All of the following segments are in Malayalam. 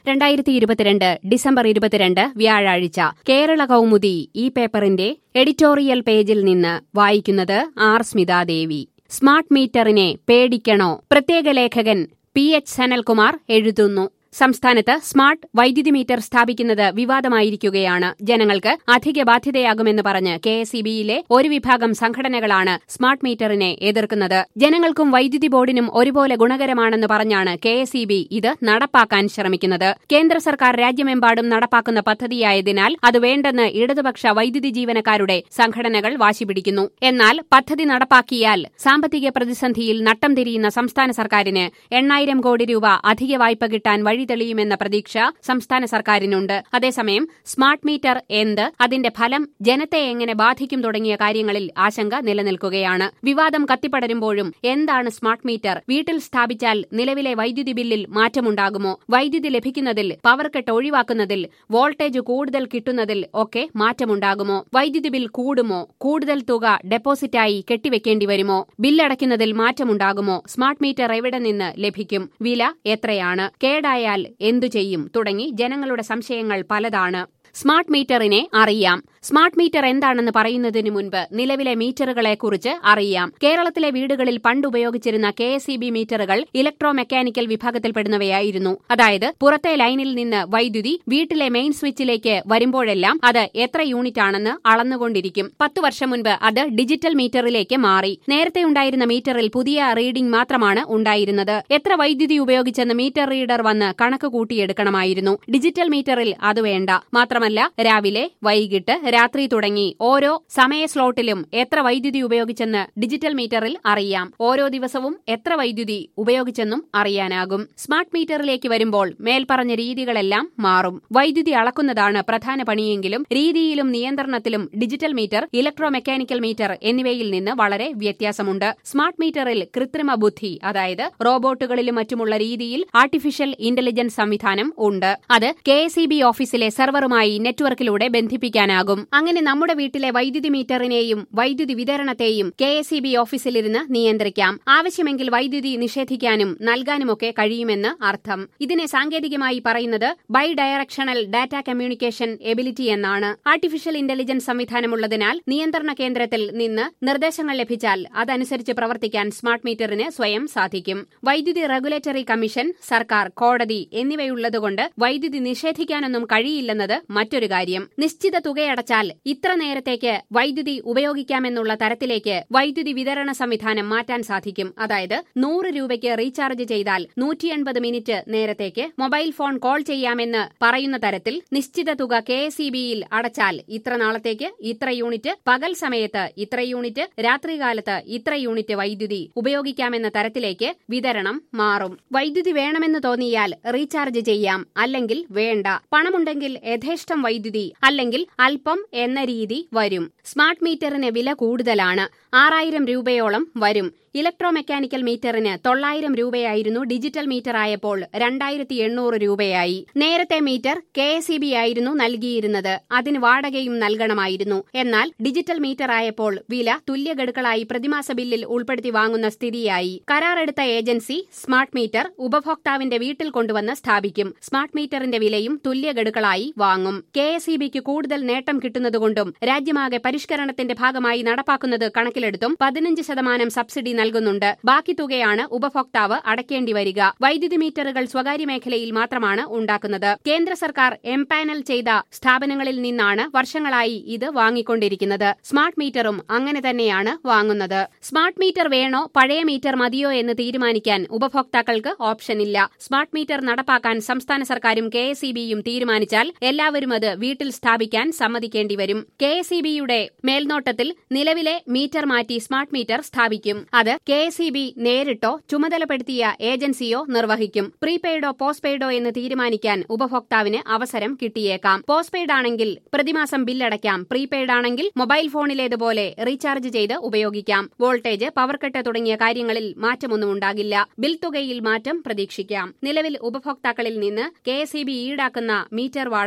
രണ്ടായിരത്തി ഇരുപത്തിരണ്ട് ഡിസംബർ ഇരുപത്തിരണ്ട് വ്യാഴാഴ്ച കേരള കൗമുദി ഈ പേപ്പറിന്റെ എഡിറ്റോറിയൽ പേജിൽ നിന്ന് വായിക്കുന്നത് ആർ സ്മിതാദേവി സ്മാർട്ട് മീറ്ററിനെ പേടിക്കണോ പ്രത്യേക ലേഖകൻ പി എച്ച് സനൽകുമാർ എഴുതുന്നു സംസ്ഥാനത്ത് സ്മാർട്ട് വൈദ്യുതി മീറ്റർ സ്ഥാപിക്കുന്നത് വിവാദമായിരിക്കുകയാണ് ജനങ്ങൾക്ക് അധിക ബാധ്യതയാകുമെന്ന് പറഞ്ഞ് കെ എസ് ഇ ബിയിലെ ഒരു വിഭാഗം സംഘടനകളാണ് സ്മാർട്ട് മീറ്ററിനെ എതിർക്കുന്നത് ജനങ്ങൾക്കും വൈദ്യുതി ബോർഡിനും ഒരുപോലെ ഗുണകരമാണെന്ന് പറഞ്ഞാണ് കെ എസ് ഇ ബി ഇത് നടപ്പാക്കാൻ ശ്രമിക്കുന്നത് കേന്ദ്ര സർക്കാർ രാജ്യമെമ്പാടും നടപ്പാക്കുന്ന പദ്ധതിയായതിനാൽ അത് വേണ്ടെന്ന് ഇടതുപക്ഷ വൈദ്യുതി ജീവനക്കാരുടെ സംഘടനകൾ വാശിപിടിക്കുന്നു എന്നാൽ പദ്ധതി നടപ്പാക്കിയാൽ സാമ്പത്തിക പ്രതിസന്ധിയിൽ നട്ടം തിരിയുന്ന സംസ്ഥാന സർക്കാരിന് എണ്ണായിരം കോടി രൂപ അധിക വായ്പ കിട്ടാൻ വഴി തെളിയുമെന്ന പ്രതീക്ഷ സംസ്ഥാന സർക്കാരിനുണ്ട് അതേസമയം സ്മാർട്ട് മീറ്റർ എന്ത് അതിന്റെ ഫലം ജനത്തെ എങ്ങനെ ബാധിക്കും തുടങ്ങിയ കാര്യങ്ങളിൽ ആശങ്ക നിലനിൽക്കുകയാണ് വിവാദം കത്തിപ്പടരുമ്പോഴും എന്താണ് സ്മാർട്ട് മീറ്റർ വീട്ടിൽ സ്ഥാപിച്ചാൽ നിലവിലെ വൈദ്യുതി ബില്ലിൽ മാറ്റമുണ്ടാകുമോ വൈദ്യുതി ലഭിക്കുന്നതിൽ പവർ കട്ട് ഒഴിവാക്കുന്നതിൽ വോൾട്ടേജ് കൂടുതൽ കിട്ടുന്നതിൽ ഒക്കെ മാറ്റമുണ്ടാകുമോ വൈദ്യുതി ബിൽ കൂടുമോ കൂടുതൽ തുക ഡെപ്പോസിറ്റായി കെട്ടിവെക്കേണ്ടി വരുമോ ബില്ലടയ്ക്കുന്നതിൽ മാറ്റമുണ്ടാകുമോ സ്മാർട്ട് മീറ്റർ എവിടെ നിന്ന് ലഭിക്കും വില എത്രയാണ് കേടായ എന്തു ചെയ്യും തുടങ്ങി ജനങ്ങളുടെ സംശയങ്ങൾ പലതാണ് സ്മാർട്ട് മീറ്ററിനെ അറിയാം സ്മാർട്ട് മീറ്റർ എന്താണെന്ന് പറയുന്നതിന് മുൻപ് നിലവിലെ മീറ്ററുകളെക്കുറിച്ച് അറിയാം കേരളത്തിലെ വീടുകളിൽ പണ്ട് ഉപയോഗിച്ചിരുന്ന കെ എസ് ഇ ബി മീറ്ററുകൾ ഇലക്ട്രോ മെക്കാനിക്കൽ വിഭാഗത്തിൽപ്പെടുന്നവയായിരുന്നു അതായത് പുറത്തെ ലൈനിൽ നിന്ന് വൈദ്യുതി വീട്ടിലെ മെയിൻ സ്വിച്ചിലേക്ക് വരുമ്പോഴെല്ലാം അത് എത്ര യൂണിറ്റ് ആണെന്ന് അളന്നുകൊണ്ടിരിക്കും പത്തു വർഷം മുൻപ് അത് ഡിജിറ്റൽ മീറ്ററിലേക്ക് മാറി നേരത്തെ ഉണ്ടായിരുന്ന മീറ്ററിൽ പുതിയ റീഡിംഗ് മാത്രമാണ് ഉണ്ടായിരുന്നത് എത്ര വൈദ്യുതി ഉപയോഗിച്ചെന്ന് മീറ്റർ റീഡർ വന്ന് കണക്ക് കൂട്ടിയെടുക്കണമായിരുന്നു ഡിജിറ്റൽ മീറ്ററിൽ അത് വേണ്ട മാത്രമല്ല രാവിലെ വൈകിട്ട് രാത്രി തുടങ്ങി ഓരോ സമയ സ്ലോട്ടിലും എത്ര വൈദ്യുതി ഉപയോഗിച്ചെന്ന് ഡിജിറ്റൽ മീറ്ററിൽ അറിയാം ഓരോ ദിവസവും എത്ര വൈദ്യുതി ഉപയോഗിച്ചെന്നും അറിയാനാകും സ്മാർട്ട് മീറ്ററിലേക്ക് വരുമ്പോൾ മേൽപ്പറഞ്ഞ രീതികളെല്ലാം മാറും വൈദ്യുതി അളക്കുന്നതാണ് പ്രധാന പണിയെങ്കിലും രീതിയിലും നിയന്ത്രണത്തിലും digital meter electro mechanical meter എന്നിവയിൽ നിന്ന് വളരെ വ്യത്യാസമുണ്ട് സ്മാർട്ട് മീറ്ററിൽ കൃത്രിമ ബുദ്ധി അതായത് റോബോട്ടുകളിലും മറ്റുമുള്ള രീതിയിൽ ആർട്ടിഫിഷ്യൽ ഇന്റലിജൻസ് സംവിധാനം ഉണ്ട് അത് കെ ഓഫീസിലെ സെർവറുമായി നെറ്റ്വർക്കിലൂടെ ബന്ധിപ്പിക്കാനാകും അങ്ങനെ നമ്മുടെ വീട്ടിലെ വൈദ്യുതി മീറ്ററിനെയും വൈദ്യുതി വിതരണത്തെയും കെ എസ് ഇ ബി ഓഫീസിലിരുന്ന് നിയന്ത്രിക്കാം ആവശ്യമെങ്കിൽ വൈദ്യുതി നിഷേധിക്കാനും നൽകാനുമൊക്കെ കഴിയുമെന്ന് അർത്ഥം ഇതിനെ സാങ്കേതികമായി പറയുന്നത് bi directional data communication ability എന്നാണ് ആർട്ടിഫിഷ്യൽ ഇന്റലിജൻസ് സംവിധാനമുള്ളതിനാൽ നിയന്ത്രണ കേന്ദ്രത്തിൽ നിന്ന് നിർദ്ദേശങ്ങൾ ലഭിച്ചാൽ അതനുസരിച്ച് പ്രവർത്തിക്കാൻ സ്മാർട്ട് മീറ്ററിന് സ്വയം സാധിക്കും വൈദ്യുതി റെഗുലേറ്ററി കമ്മീഷൻ സർക്കാർ കോടതി എന്നിവയുള്ളതുകൊണ്ട് വൈദ്യുതി നിഷേധിക്കാനൊന്നും കഴിയില്ലെന്നത് മറ്റൊരു കാര്യം നിശ്ചിത തുകയടച്ചാൽ ഇത്ര നേരത്തേക്ക് വൈദ്യുതി ഉപയോഗിക്കാമെന്നുള്ള തരത്തിലേക്ക് വൈദ്യുതി വിതരണ സംവിധാനം മാറ്റാൻ സാധിക്കും അതായത് നൂറ് രൂപയ്ക്ക് റീചാർജ് ചെയ്താൽ നൂറ്റി എൺപത് മിനിറ്റ് നേരത്തേക്ക് മൊബൈൽ ഫോൺ കോൾ ചെയ്യാമെന്ന് പറയുന്ന തരത്തിൽ നിശ്ചിത തുക കെ എസ് ഇ ബിയിൽ അടച്ചാൽ ഇത്ര നാളത്തേക്ക് ഇത്ര യൂണിറ്റ് പകൽ സമയത്ത് ഇത്ര യൂണിറ്റ് രാത്രികാലത്ത് ഇത്ര യൂണിറ്റ് വൈദ്യുതി ഉപയോഗിക്കാമെന്ന തരത്തിലേക്ക് വിതരണം മാറും വൈദ്യുതി വേണമെന്ന് തോന്നിയാൽ റീചാർജ് ചെയ്യാം അല്ലെങ്കിൽ വേണ്ട പണമുണ്ടെങ്കിൽ യഥേഷ്ടം വൈദ്യുതി അല്ലെങ്കിൽ അല്പം എന്ന രീതി വരും സ്മാർട്ട് മീറ്ററിന് വില കൂടുതലാണ് ആറായിരം രൂപയോളം വരും ഇലക്ട്രോ മെക്കാനിക്കൽ മീറ്ററിന് തൊള്ളായിരം രൂപയായിരുന്നു ഡിജിറ്റൽ മീറ്റർ ആയപ്പോൾ രണ്ടായിരത്തി എണ്ണൂറ് രൂപയായി നേരത്തെ meter K S E B ആയിരുന്നു നൽകിയിരുന്നത് അതിന് വാടകയും നൽകണമായിരുന്നു എന്നാൽ ഡിജിറ്റൽ മീറ്റർ ആയപ്പോൾ വില തുല്യഗഡുക്കളായി പ്രതിമാസ ബില്ലിൽ ഉൾപ്പെടുത്തി വാങ്ങുന്ന സ്ഥിതിയായി കരാറെടുത്ത ഏജൻസി സ്മാർട്ട് മീറ്റർ ഉപഭോക്താവിന്റെ വീട്ടിൽ കൊണ്ടുവന്ന് സ്ഥാപിക്കും സ്മാർട്ട് മീറ്ററിന്റെ വിലയും തുല്യഗഡുക്കളായി വാങ്ങും കെ എസ് ഇ ബിക്ക് കൂടുതൽ നേട്ടം കിട്ടുന്നതുകൊണ്ടും രാജ്യമാകെ പരിഷ്കരണത്തിന്റെ ഭാഗമായി നടപ്പാക്കുന്നത് കണക്കിലെടുത്തും പതിനഞ്ച് ശതമാനം സബ്സിഡി നൽകുന്നുണ്ട് ബാക്കി തുകയാണ് ഉപഭോക്താവ് അടയ്ക്കേണ്ടി വരിക വൈദ്യുതി മീറ്ററുകൾ സ്വകാര്യ മേഖലയിൽ മാത്രമാണ് ഉണ്ടാക്കുന്നത് കേന്ദ്ര സർക്കാർ എംപാനൽ ചെയ്ത സ്ഥാപനങ്ങളിൽ നിന്നാണ് വർഷങ്ങളായി ഇത് വാങ്ങിക്കൊണ്ടിരിക്കുന്നത് സ്മാർട്ട് മീറ്ററും അങ്ങനെ തന്നെയാണ് വാങ്ങുന്നത് സ്മാർട്ട് മീറ്റർ വേണോ പഴയ മീറ്റർ മതിയോ എന്ന് തീരുമാനിക്കാൻ ഉപഭോക്താക്കൾക്ക് ഓപ്ഷനില്ല സ്മാർട്ട് മീറ്റർ നടപ്പാക്കാൻ സംസ്ഥാന സർക്കാരും കെ എസ് ഇ ബിയും തീരുമാനിച്ചാൽ എല്ലാവരും അത് വീട്ടിൽ സ്ഥാപിക്കാൻ സമ്മതിക്കേണ്ടി വരും കെ എസ് ഇ ബിയുടെ മേൽനോട്ടത്തിൽ നിലവിലെ മീറ്റർ മാറ്റി സ്മാർട്ട് മീറ്റർ സ്ഥാപിക്കും അത് കെ എസ് ഇ ബി നേരിട്ടോ ചുമതലപ്പെടുത്തിയ ഏജൻസിയോ നിർവഹിക്കും പ്രീപെയ്ഡോ പോസ്റ്റ്പെയ്ഡോ എന്ന് തീരുമാനിക്കാൻ ഉപഭോക്താവിന് അവസരം കിട്ടിയേക്കാം പോസ്റ്റ്പെയ്ഡ് ആണെങ്കിൽ പ്രതിമാസം ബില്ലടയ്ക്കാം പ്രീപെയ്ഡ് ആണെങ്കിൽ മൊബൈൽ ഫോണിലേതുപോലെ റീചാർജ് ചെയ്ത് ഉപയോഗിക്കാം വോൾട്ടേജ് പവർ കട്ട് തുടങ്ങിയ കാര്യങ്ങളിൽ മാറ്റമൊന്നും ഉണ്ടാകില്ല ബിൽ തുകയിൽ മാറ്റം പ്രതീക്ഷിക്കാം നിലവിൽ ഉപഭോക്താക്കളിൽ നിന്ന് കെ എസ് ഇ ബി ഈടാക്കുന്ന മീറ്റർ വാടക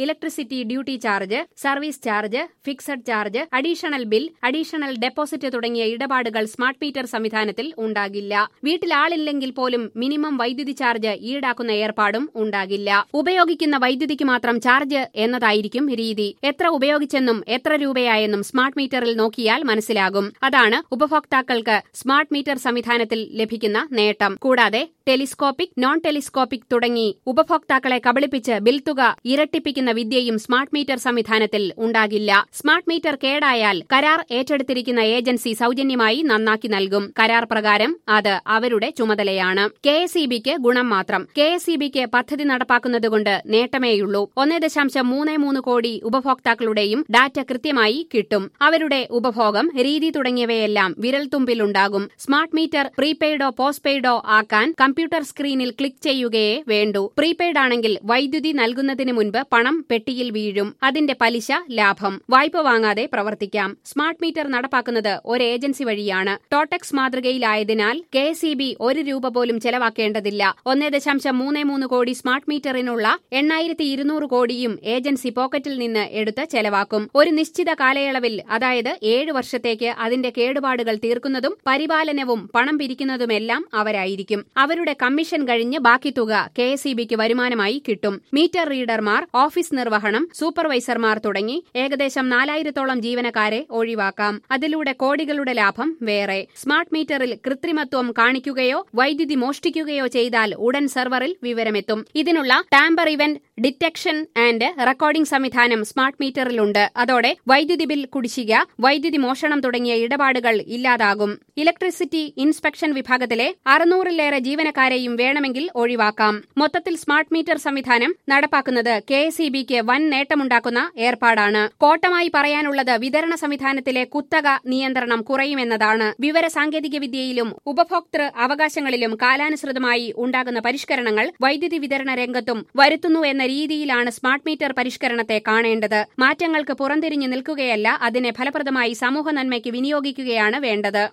electricity duty charge service charge fixed charge additional bill additional deposit തുടങ്ങിയ ഇടപാടുകൾ സ്മാർട്ട് മീറ്റർ സംവിധാനത്തിൽ ഉണ്ടാകില്ല വീട്ടിൽ ആളില്ലെങ്കിൽ പോലും മിനിമം വൈദ്യുതി ചാർജ് ഈടാക്കുന്ന ഏർപ്പാടും ഉണ്ടാകില്ല ഉപയോഗിക്കുന്ന വൈദ്യുതിക്ക് മാത്രം ചാർജ് എന്നതായിരിക്കും രീതി എത്ര ഉപയോഗിച്ചെന്നും എത്ര രൂപയായെന്നും സ്മാർട്ട് മീറ്ററിൽ നോക്കിയാൽ മനസ്സിലാകും അതാണ് ഉപഭോക്താക്കൾക്ക് സ്മാർട്ട് മീറ്റർ സംവിധാനത്തിൽ ലഭിക്കുന്ന നേട്ടം കൂടാതെ ടെലിസ്കോപ്പിക് നോൺ ടെലിസ്കോപ്പിക് തുടങ്ങി ഉപഭോക്താക്കളെ കബളിപ്പിച്ച് ബിൽ തുക ഇരട്ടിപ്പിക്കുന്ന വിദ്യയും സ്മാർട്ട് മീറ്റർ സംവിധാനത്തിൽ ഉണ്ടാകില്ല സ്മാർട്ട് മീറ്റർ കേടായാൽ കരാർ ഏറ്റെടുത്തിരിക്കുന്ന ഏജൻസി സൌജന്യമായി നന്നാക്കി നൽകും കരാർ പ്രകാരം അത് അവരുടെ ചുമതലയാണ് കെ എസ് ഇ ബിക്ക് ഗുണം മാത്രം കെ എസ് ഇ ബിക്ക് പദ്ധതി നടപ്പാക്കുന്നതുകൊണ്ട് നേട്ടമേയുള്ളൂ ഒന്നേ ദശാംശം മൂന്ന് മൂന്ന് കോടി ഉപഭോക്താക്കളുടെയും ഡാറ്റ കൃത്യമായി കിട്ടും അവരുടെ ഉപഭോഗം രീതി തുടങ്ങിയവയെല്ലാം വിരൽത്തുമ്പിലുണ്ടാകും സ്മാർട്ട് മീറ്റർ പ്രീപെയ്ഡോ പോസ്റ്റ്പെയ്ഡോ ആക്കാൻ കമ്പ്യൂട്ടർ സ്ക്രീനിൽ ക്ലിക്ക് ചെയ്യുകയേ വേണ്ടൂ പ്രീപെയ്ഡ് ആണെങ്കിൽ വൈദ്യുതി നൽകുന്നതിന് മുൻപ് പണം പെട്ടിയിൽ വീഴും അതിന്റെ പലിശ ലാഭം വായ്പ വാങ്ങാതെ പ്രവർത്തിക്കാം സ്മാർട്ട് മീറ്റർ നടപ്പാക്കുന്നത് ഒരു ഏജൻസി വഴിയാണ് ടോടെക്സ് മാതൃകയിലായതിനാൽ കെ എസ് ഇ ബി ഒരു രൂപ പോലും ചെലവാക്കേണ്ടതില്ല ഒന്നേ ദശാംശം മൂന്ന് മൂന്ന് കോടി സ്മാർട്ട് മീറ്ററിനുള്ള എണ്ണായിരത്തി ഇരുന്നൂറ് കോടിയും ഏജൻസി പോക്കറ്റിൽ നിന്ന് എടുത്ത് ചെലവാക്കും ഒരു നിശ്ചിത കാലയളവിൽ അതായത് ഏഴ് വർഷത്തേക്ക് അതിന്റെ കേടുപാടുകൾ തീർക്കുന്നതും പരിപാലനവും പണം പിരിക്കുന്നതുമെല്ലാം അവരായിരിക്കും അവരുടെ കമ്മീഷൻ കഴിഞ്ഞ് ബാക്കി തുക കെ എസ് ഇ ബിക്ക് വരുമാനമായി കിട്ടും മീറ്റർ റീഡർമാർ ഓഫീസ് നിർവഹണം സൂപ്പർവൈസർമാർ തുടങ്ങി ഏകദേശം നാലായിരത്തോളം ജീവനക്കാരെ ഒഴിവാക്കാം അതിലൂടെ കോടികളുടെ ലാഭം വേറെ സ്മാർട്ട് മീറ്ററിൽ കൃത്രിമത്വം കാണിക്കുകയോ വൈദ്യുതി മോഷ്ടിക്കുകയോ ചെയ്താൽ ഉടൻ സെർവറിൽ വിവരമെത്തും ഇതിനുള്ള tamper event detection and recording സംവിധാനം സ്മാർട്ട് മീറ്ററിലുണ്ട് അതോടെ വൈദ്യുതി ബിൽ കുടിശ്ശിക വൈദ്യുതി മോഷണം തുടങ്ങിയ ഇടപാടുകൾ ഇല്ലാതാകും ഇലക്ട്രിസിറ്റി ഇൻസ്പെക്ഷൻ വിഭാഗത്തിലെ അറുന്നൂറിലേറെ ജീവനക്കാരെയും വേണമെങ്കിൽ ഒഴിവാക്കാം മൊത്തത്തിൽ സ്മാർട്ട് മീറ്റർ സംവിധാനം നടപ്പാക്കുന്നത് കെ എസ് ഇ ബിക്ക് വൻ നേട്ടമുണ്ടാക്കുന്ന ഏർപ്പാടാണ് കോട്ടമായി പറയാനുള്ളത് വിതരണ സംവിധാനത്തിലെ കുത്തക നിയന്ത്രണം കുറയുമെന്നതാണ് വിവര സാങ്കേതിക വിദ്യയിലും ഉപഭോക്തൃ അവകാശങ്ങളിലും കാലാനുസൃതമായി ഉണ്ടാകുന്ന പരിഷ്കരണങ്ങൾ വൈദ്യുതി വിതരണ രംഗത്തും വരുത്തുന്നു എന്ന രീതിയിലാണ് സ്മാർട്ട് മീറ്റർ പരിഷ്കരണത്തെ കാണേണ്ടത് മാറ്റങ്ങൾക്ക് പുറംതിരിഞ്ഞു നിൽക്കുകയല്ല അതിനെ ഫലപ്രദമായി സമൂഹ നന്മയ്ക്ക് വിനിയോഗിക്കുകയാണ് വേണ്ടത്